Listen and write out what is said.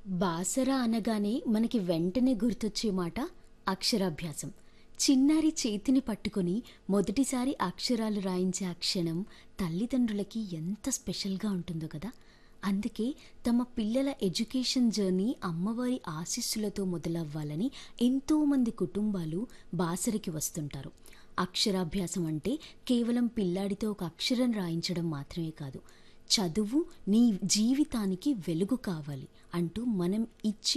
బాసర అనగానే మనకి వెంటనే గుర్తొచ్చే మాట అక్షరాభ్యాసం చిన్నారి చేతిని పట్టుకొని మొదటిసారి అక్షరాలు రాయించే ఆ క్షణం తల్లిదండ్రులకి ఎంత స్పెషల్గా ఉంటుందో కదా అందుకే తమ పిల్లల ఎడ్యుకేషన్ జర్నీ అమ్మవారి ఆశీస్సులతో మొదలవ్వాలని ఎంతోమంది కుటుంబాలు బాసరికి వస్తుంటారు అక్షరాభ్యాసం అంటే కేవలం పిల్లాడితో ఒక అక్షరం రాయించడం మాత్రమే కాదు చదువు నీ జీవితానికి వెలుగు కావాలి అంటూ మనం ఇచ్చే